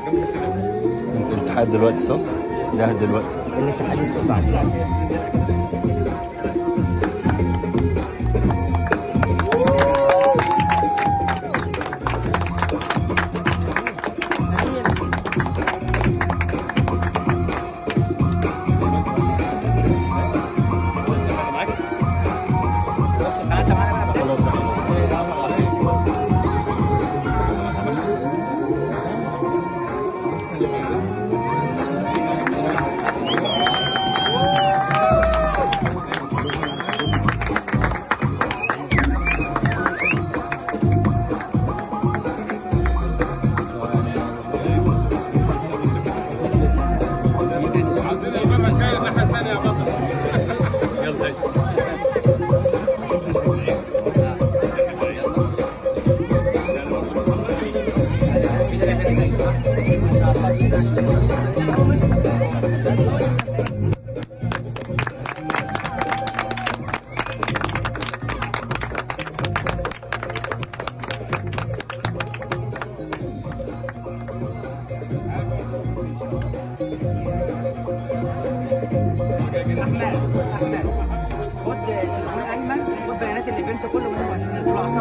انت الاتحاد دلوقتي صح؟ ده دلوقتي الاتحاد بعد عايزين المره الجايه الناحيه الثانيه يا بطل يلا احمد احمد خد الايمن خد بيانات الايفنت كله من